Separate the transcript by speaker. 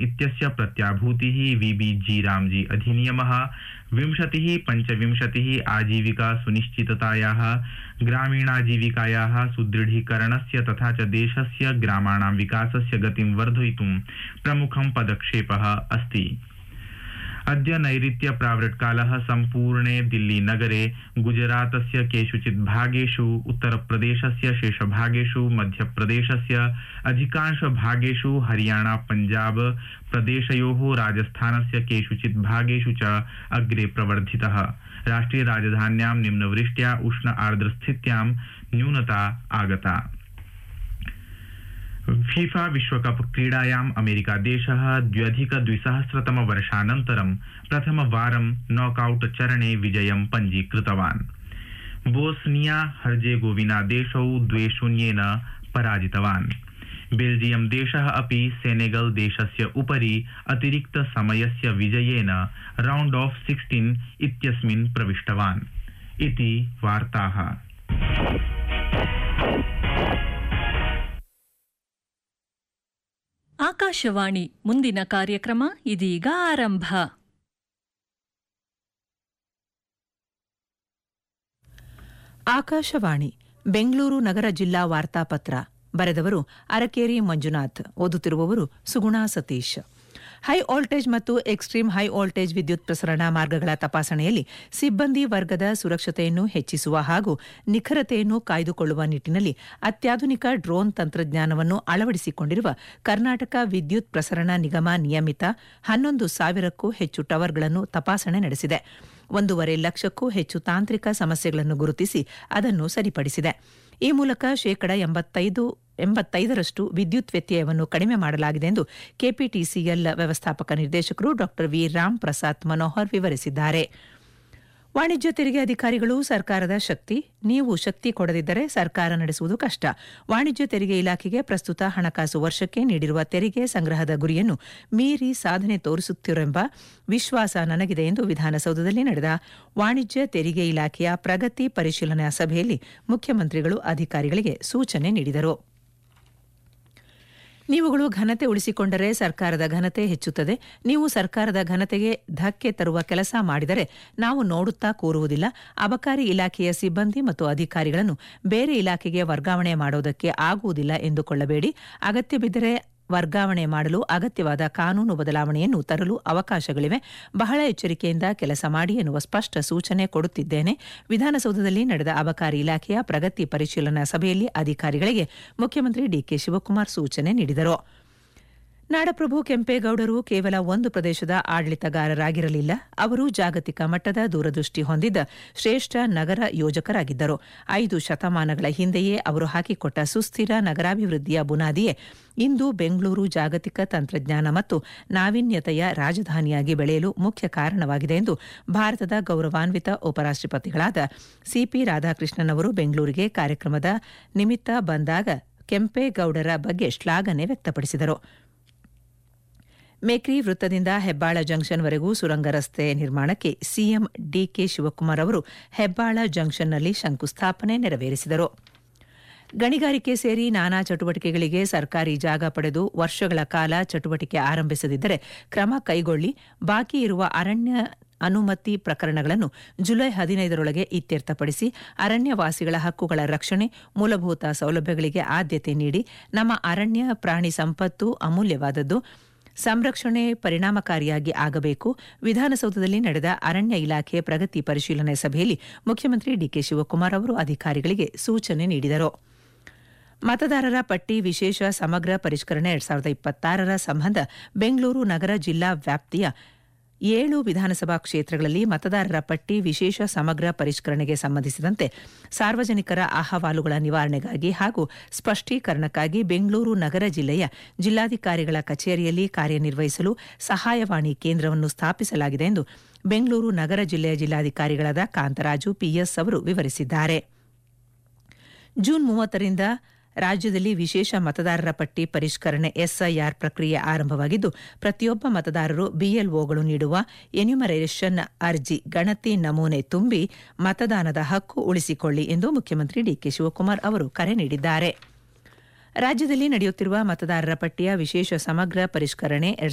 Speaker 1: इत्यस्य प्रत्याभूतिः वीबीजी रामजी अधिनियमः विंशतिः पञ्चविंशतिः आजीविका सुनिश्चिततायाः ग्रामीणाजीविकायाः सुदृढीकरणस्य तथा च देशस्य ग्रामाणां विकासस्य गतिं वर्धयितुं प्रमुखं पदक्षेपः अस्ति अद्य नैऋत्य प्रावृट्कालः सम्पूर्णे दिल्लीनगरे गुजरातस्य केषुचित् भागेषु उत्तरप्रदेशस्य शेषभागेषु मध्यप्रदेशस्य अधिकांशभागेषु हरियाणा पञ्जाब प्रदेशयोः राजस्थानस्य केषुचित् भागेषु च अग्रे प्रवर्धितः राष्ट्रियराजधान्यां निम्नवृष्ट्या उष्ण आर्द्रस्थित्यां न्यूनता आगता फीफा विश्वकप क्रीडायाम् अमेरिकादेशः द्व्यधिक द्विसहस्रतमवर्षानन्तरं प्रथमवारं नॉकआउट चरणे विजयं पञ्जीकृतवान् बोस्निया हर्जेगोविना देशौ द्वे शून्येन पराजितवान् बेल्जियम देशः अपि सेनेगल देशस्य उपरि अतिरिक्त समयस्य विजयेन राउण्ड ऑफ सिक्सटीन इत्यस्मिन् प्रविष्टवान् इति वार्ताः
Speaker 2: ಆಕಾಶವಾಣಿ ಮುಂದಿನ ಕಾರ್ಯಕ್ರಮ ಇದೀಗ ಆರಂಭ
Speaker 3: ಆಕಾಶವಾಣಿ ಬೆಂಗಳೂರು ನಗರ ಜಿಲ್ಲಾ ವಾರ್ತಾಪತ್ರ ಬರೆದವರು ಅರಕೇರಿ ಮಂಜುನಾಥ್ ಓದುತ್ತಿರುವವರು ಸುಗುಣಾ ಸತೀಶ್ ಹೈ ವೋಲ್ಟೇಜ್ ಮತ್ತು ಎಕ್ಸ್ಟ್ರೀಮ್ ಹೈ ವೋಲ್ಟೇಜ್ ವಿದ್ಯುತ್ ಪ್ರಸರಣ ಮಾರ್ಗಗಳ ತಪಾಸಣೆಯಲ್ಲಿ ಸಿಬ್ಬಂದಿ ವರ್ಗದ ಸುರಕ್ಷತೆಯನ್ನು ಹೆಚ್ಚಿಸುವ ಹಾಗೂ ನಿಖರತೆಯನ್ನು ಕಾಯ್ದುಕೊಳ್ಳುವ ನಿಟ್ಟಿನಲ್ಲಿ ಅತ್ಯಾಧುನಿಕ ಡ್ರೋನ್ ತಂತ್ರಜ್ಞಾನವನ್ನು ಅಳವಡಿಸಿಕೊಂಡಿರುವ ಕರ್ನಾಟಕ ವಿದ್ಯುತ್ ಪ್ರಸರಣ ನಿಗಮ ನಿಯಮಿತ ಹನ್ನೊಂದು ಸಾವಿರಕ್ಕೂ ಹೆಚ್ಚು ಟವರ್ಗಳನ್ನು ತಪಾಸಣೆ ನಡೆಸಿದೆ ಒಂದೂವರೆ ಲಕ್ಷಕ್ಕೂ ಹೆಚ್ಚು ತಾಂತ್ರಿಕ ಸಮಸ್ಯೆಗಳನ್ನು ಗುರುತಿಸಿ ಅದನ್ನು ಸರಿಪಡಿಸಿದೆ ಈ ಮೂಲಕ ಶೇಕಡ ಎಂಬತ್ತೈದು ಎಂಬತ್ತೈದರಷ್ಟು ವಿದ್ಯುತ್ ವ್ಯತ್ಯಯವನ್ನು ಕಡಿಮೆ ಮಾಡಲಾಗಿದೆ ಎಂದು ಕೆಪಿಟಿಸಿಎಲ್ ವ್ಯವಸ್ಥಾಪಕ ನಿರ್ದೇಶಕರು ಡಾ ವಿ ರಾಮ್ ಪ್ರಸಾದ್ ಮನೋಹರ್ ವಿವರಿಸಿದ್ದಾರೆ ವಾಣಿಜ್ಯ ತೆರಿಗೆ ಅಧಿಕಾರಿಗಳು ಸರ್ಕಾರದ ಶಕ್ತಿ ನೀವು ಶಕ್ತಿ ಕೊಡದಿದ್ದರೆ ಸರ್ಕಾರ ನಡೆಸುವುದು ಕಷ್ಟ ವಾಣಿಜ್ಯ ತೆರಿಗೆ ಇಲಾಖೆಗೆ ಪ್ರಸ್ತುತ ಹಣಕಾಸು ವರ್ಷಕ್ಕೆ ನೀಡಿರುವ ತೆರಿಗೆ ಸಂಗ್ರಹದ ಗುರಿಯನ್ನು ಮೀರಿ ಸಾಧನೆ ತೋರಿಸುತ್ತಿರೆಂಬ ವಿಶ್ವಾಸ ನನಗಿದೆ ಎಂದು ವಿಧಾನಸೌಧದಲ್ಲಿ ನಡೆದ ವಾಣಿಜ್ಯ ತೆರಿಗೆ ಇಲಾಖೆಯ ಪ್ರಗತಿ ಪರಿಶೀಲನಾ ಸಭೆಯಲ್ಲಿ ಮುಖ್ಯಮಂತ್ರಿಗಳು ಅಧಿಕಾರಿಗಳಿಗೆ ಸೂಚನೆ ನೀಡಿದರು ನೀವುಗಳು ಘನತೆ ಉಳಿಸಿಕೊಂಡರೆ ಸರ್ಕಾರದ ಘನತೆ ಹೆಚ್ಚುತ್ತದೆ ನೀವು ಸರ್ಕಾರದ ಘನತೆಗೆ ಧಕ್ಕೆ ತರುವ ಕೆಲಸ ಮಾಡಿದರೆ ನಾವು ನೋಡುತ್ತಾ ಕೂರುವುದಿಲ್ಲ ಅಬಕಾರಿ ಇಲಾಖೆಯ ಸಿಬ್ಬಂದಿ ಮತ್ತು ಅಧಿಕಾರಿಗಳನ್ನು ಬೇರೆ ಇಲಾಖೆಗೆ ವರ್ಗಾವಣೆ ಮಾಡುವುದಕ್ಕೆ ಆಗುವುದಿಲ್ಲ ಎಂದುಕೊಳ್ಳಬೇಡಿ ಅಗತ್ಯ ಬಿದ್ದರೆ ವರ್ಗಾವಣೆ ಮಾಡಲು ಅಗತ್ಯವಾದ ಕಾನೂನು ಬದಲಾವಣೆಯನ್ನು ತರಲು ಅವಕಾಶಗಳಿವೆ ಬಹಳ ಎಚ್ಚರಿಕೆಯಿಂದ ಕೆಲಸ ಮಾಡಿ ಎನ್ನುವ ಸ್ಪಷ್ಟ ಸೂಚನೆ ಕೊಡುತ್ತಿದ್ದೇನೆ ವಿಧಾನಸೌಧದಲ್ಲಿ ನಡೆದ ಅಬಕಾರಿ ಇಲಾಖೆಯ ಪ್ರಗತಿ ಪರಿಶೀಲನಾ ಸಭೆಯಲ್ಲಿ ಅಧಿಕಾರಿಗಳಿಗೆ ಮುಖ್ಯಮಂತ್ರಿ ಡಿಕೆ ಶಿವಕುಮಾರ್ ಸೂಚನೆ ನೀಡಿದರು ನಾಡಪ್ರಭು ಕೆಂಪೇಗೌಡರು ಕೇವಲ ಒಂದು ಪ್ರದೇಶದ ಆಡಳಿತಗಾರರಾಗಿರಲಿಲ್ಲ ಅವರು ಜಾಗತಿಕ ಮಟ್ಟದ ದೂರದೃಷ್ಟಿ ಹೊಂದಿದ್ದ ಶ್ರೇಷ್ಠ ನಗರ ಯೋಜಕರಾಗಿದ್ದರು ಐದು ಶತಮಾನಗಳ ಹಿಂದೆಯೇ ಅವರು ಹಾಕಿಕೊಟ್ಟ ಸುಸ್ಥಿರ ನಗರಾಭಿವೃದ್ಧಿಯ ಬುನಾದಿಯೇ ಇಂದು ಬೆಂಗಳೂರು ಜಾಗತಿಕ ತಂತ್ರಜ್ಞಾನ ಮತ್ತು ನಾವೀನ್ಯತೆಯ ರಾಜಧಾನಿಯಾಗಿ ಬೆಳೆಯಲು ಮುಖ್ಯ ಕಾರಣವಾಗಿದೆ ಎಂದು ಭಾರತದ ಗೌರವಾನ್ವಿತ ಉಪರಾಷ್ಟಪತಿಗಳಾದ ಸಿಪಿ ರಾಧಾಕೃಷ್ಣನ್ ಅವರು ಬೆಂಗಳೂರಿಗೆ ಕಾರ್ಯಕ್ರಮದ ನಿಮಿತ್ತ ಬಂದಾಗ ಕೆಂಪೇಗೌಡರ ಬಗ್ಗೆ ಶ್ಲಾಘನೆ ವ್ಯಕ್ತಪಡಿಸಿದರು ಮೇಕ್ರಿ ವೃತ್ತದಿಂದ ಹೆಬ್ಬಾಳ ಜಂಕ್ಷನ್ವರೆಗೂ ಸುರಂಗ ರಸ್ತೆ ನಿರ್ಮಾಣಕ್ಕೆ ಸಿಎಂ ಡಿಕೆ ಶಿವಕುಮಾರ್ ಅವರು ಹೆಬ್ಬಾಳ ಜಂಕ್ಷನ್ನಲ್ಲಿ ಶಂಕುಸ್ಥಾಪನೆ ನೆರವೇರಿಸಿದರು ಗಣಿಗಾರಿಕೆ ಸೇರಿ ನಾನಾ ಚಟುವಟಿಕೆಗಳಿಗೆ ಸರ್ಕಾರಿ ಜಾಗ ಪಡೆದು ವರ್ಷಗಳ ಕಾಲ ಚಟುವಟಿಕೆ ಆರಂಭಿಸದಿದ್ದರೆ ಕ್ರಮ ಕೈಗೊಳ್ಳಿ ಬಾಕಿ ಇರುವ ಅರಣ್ಯ ಅನುಮತಿ ಪ್ರಕರಣಗಳನ್ನು ಜುಲೈ ಹದಿನೈದರೊಳಗೆ ಇತ್ಯರ್ಥಪಡಿಸಿ ಅರಣ್ಯವಾಸಿಗಳ ಹಕ್ಕುಗಳ ರಕ್ಷಣೆ ಮೂಲಭೂತ ಸೌಲಭ್ಯಗಳಿಗೆ ಆದ್ಯತೆ ನೀಡಿ ನಮ್ಮ ಅರಣ್ಯ ಪ್ರಾಣಿ ಸಂಪತ್ತು ಅಮೂಲ್ಯವಾದದ್ದು ಸಂರಕ್ಷಣೆ ಪರಿಣಾಮಕಾರಿಯಾಗಿ ಆಗಬೇಕು ವಿಧಾನಸೌಧದಲ್ಲಿ ನಡೆದ ಅರಣ್ಯ ಇಲಾಖೆ ಪ್ರಗತಿ ಪರಿಶೀಲನೆ ಸಭೆಯಲ್ಲಿ ಮುಖ್ಯಮಂತ್ರಿ ಡಿಕೆ ಶಿವಕುಮಾರ್ ಅವರು ಅಧಿಕಾರಿಗಳಿಗೆ ಸೂಚನೆ ನೀಡಿದರು ಮತದಾರರ ಪಟ್ಟಿ ವಿಶೇಷ ಸಮಗ್ರ ಪರಿಷ್ಕರಣೆ ಎರಡ್ ಸಾವಿರದ ಇಪ್ಪತ್ತಾರರ ಸಂಬಂಧ ಬೆಂಗಳೂರು ನಗರ ಜಿಲ್ಲಾ ವ್ಯಾಪ್ತಿಯ ಏಳು ವಿಧಾನಸಭಾ ಕ್ಷೇತ್ರಗಳಲ್ಲಿ ಮತದಾರರ ಪಟ್ಟಿ ವಿಶೇಷ ಸಮಗ್ರ ಪರಿಷ್ಕರಣೆಗೆ ಸಂಬಂಧಿಸಿದಂತೆ ಸಾರ್ವಜನಿಕರ ಅಹವಾಲುಗಳ ನಿವಾರಣೆಗಾಗಿ ಹಾಗೂ ಸ್ಪಷ್ಟೀಕರಣಕ್ಕಾಗಿ ಬೆಂಗಳೂರು ನಗರ ಜಿಲ್ಲೆಯ ಜಿಲ್ಲಾಧಿಕಾರಿಗಳ ಕಚೇರಿಯಲ್ಲಿ ಕಾರ್ಯನಿರ್ವಹಿಸಲು ಸಹಾಯವಾಣಿ ಕೇಂದ್ರವನ್ನು ಸ್ಥಾಪಿಸಲಾಗಿದೆ ಎಂದು ಬೆಂಗಳೂರು ನಗರ ಜಿಲ್ಲೆಯ ಜಿಲ್ಲಾಧಿಕಾರಿಗಳಾದ ಕಾಂತರಾಜು ಪಿಎಸ್ ಅವರು ವಿವರಿಸಿದ್ದಾರೆ ಜೂನ್ ಮೂವತ್ತರಿಂದ ರಾಜ್ಯದಲ್ಲಿ ವಿಶೇಷ ಮತದಾರರ ಪಟ್ಟಿ ಪರಿಷ್ಕರಣೆ ಎಸ್ಐಆರ್ ಪ್ರಕ್ರಿಯೆ ಆರಂಭವಾಗಿದ್ದು ಪ್ರತಿಯೊಬ್ಬ ಮತದಾರರು ಬಿಎಲ್ಒಗಳು ನೀಡುವ ಎನ್ಯುಮರೇಷನ್ ಅರ್ಜಿ ಗಣತಿ ನಮೂನೆ ತುಂಬಿ ಮತದಾನದ ಹಕ್ಕು ಉಳಿಸಿಕೊಳ್ಳಿ ಎಂದು ಮುಖ್ಯಮಂತ್ರಿ ಡಿಕೆ ಶಿವಕುಮಾರ್ ಅವರು ಕರೆ ನೀಡಿದ್ದಾರೆ ರಾಜ್ಯದಲ್ಲಿ ನಡೆಯುತ್ತಿರುವ ಮತದಾರರ ಪಟ್ಟಿಯ ವಿಶೇಷ ಸಮಗ್ರ ಪರಿಷ್ಕರಣೆ